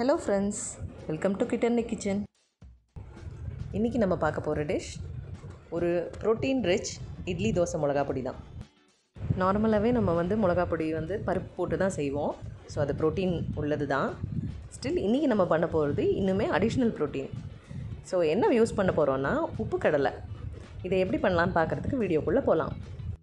hello friends welcome to kitten kitchen இன்றைக்கி நம்ம பார்க்க போகிற டிஷ் ஒரு ப்ரோட்டீன் ரிச் இட்லி தோசை மிளகா பொடி தான் நார்மலாகவே நம்ம வந்து மிளகா பொடி வந்து பருப்பு போட்டு தான் செய்வோம் ஸோ அது ப்ரோட்டீன் உள்ளது தான் ஸ்டில் இன்றைக்கி நம்ம பண்ண போகிறது இன்னுமே அடிஷ்னல் ப்ரோட்டீன் ஸோ என்ன யூஸ் பண்ண போகிறோன்னா உப்பு கடலை இதை எப்படி பண்ணலான்னு பார்க்குறதுக்கு வீடியோக்குள்ளே போகலாம்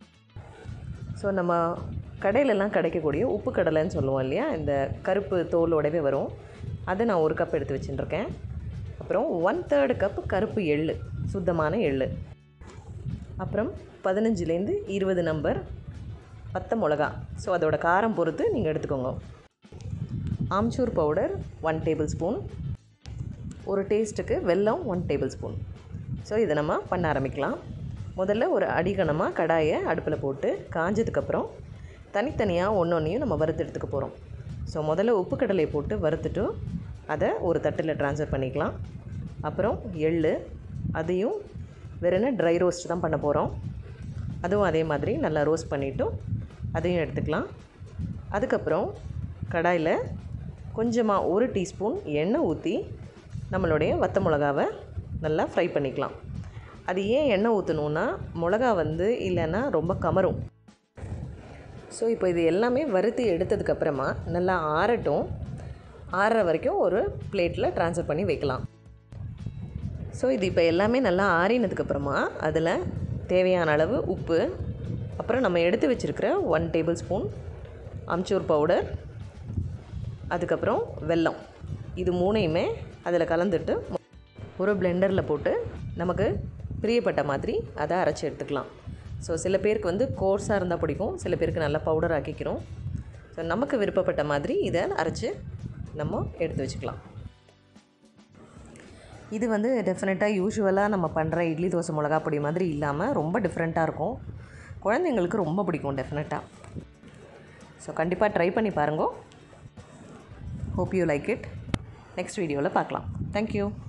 ஸோ நம்ம கடையிலலாம் கிடைக்கக்கூடிய உப்பு கடலைன்னு சொல்லுவோம் இல்லையா இந்த கருப்பு தோலோடவே வரும் அதை நான் ஒரு கப் எடுத்து வச்சுட்டுருக்கேன் அப்புறம் ஒன் தேர்டு கப் கருப்பு எள்ளு சுத்தமான எள்ளு அப்புறம் பதினஞ்சுலேருந்து இருபது நம்பர் பத்த மிளகா ஸோ அதோட காரம் பொறுத்து நீங்கள் எடுத்துக்கோங்க amchur powder one tablespoon ஒரு டேஸ்ட்டுக்கு வெல்லம் ஒன் டேபிள் ஸ்பூன் ஸோ இதை நம்ம பண்ண ஆரம்பிக்கலாம் முதல்ல ஒரு அடிகனமாக கடாயை அடுப்பில் போட்டு காஞ்சதுக்கப்புறம் தனித்தனியாக ஒன்று ஒன்றையும் நம்ம வறுத்து எடுத்துக்க போகிறோம் ஸோ முதல்ல உப்பு கடலையை போட்டு வறுத்துட்டு அதை ஒரு தட்டில் ட்ரான்ஸ்ஃபர் பண்ணிக்கலாம் அப்புறம் எள் அதையும் வேறு என்ன ட்ரை ரோஸ்ட் தான் பண்ண போகிறோம் அதுவும் அதே மாதிரி நல்லா ரோஸ்ட் பண்ணிவிட்டு அதையும் எடுத்துக்கலாம் அதுக்கப்புறம் கடாயில் கொஞ்சமாக ஒரு டீஸ்பூன் எண்ணெய் ஊற்றி நம்மளுடைய வத்த மிளகாவை நல்லா ஃப்ரை பண்ணிக்கலாம் அது ஏன் எண்ணெய் ஊற்றணுன்னா மிளகா வந்து இல்லைன்னா ரொம்ப கமரும் ஸோ இப்போ இது எல்லாமே வறுத்து எடுத்ததுக்கப்புறமா நல்லா ஆறட்டும் ஆறுற வரைக்கும் ஒரு பிளேட்டில் ட்ரான்ஸ்ஃபர் பண்ணி வைக்கலாம் ஸோ இது இப்போ எல்லாமே நல்லா ஆறினதுக்கப்புறமா அதில் தேவையான அளவு உப்பு அப்புறம் நம்ம எடுத்து வச்சுருக்கிற one tablespoon amchur powder அதுக்கப்புறம் வெல்லம் இது மூணையுமே அதில் கலந்துட்டு ஒரு பிளெண்டரில் போட்டு நமக்கு பிரியப்பட்ட மாதிரி அதை அரைச்சி எடுத்துக்கலாம் ஸோ சில பேருக்கு வந்து கோர்ஸாக இருந்தால் பிடிக்கும் சில பேருக்கு நல்லா பவுடர் ஆக்கிக்கிறோம் ஸோ நமக்கு விருப்பப்பட்ட மாதிரி இதை அரைச்சி நம்ம எடுத்து வச்சுக்கலாம் இது வந்து டெஃபினட்டாக யூஷுவலாக நம்ம பண்ணுற இட்லி தோசை மிளகா பொடி மாதிரி இல்லாமல் ரொம்ப டிஃப்ரெண்ட்டாக இருக்கும் குழந்தைங்களுக்கு ரொம்ப பிடிக்கும் டெஃபினட்டாக ஸோ கண்டிப்பாக ட்ரை பண்ணி பாருங்க hope you like it next வீடியோவில் பார்க்கலாம் தேங்க்யூ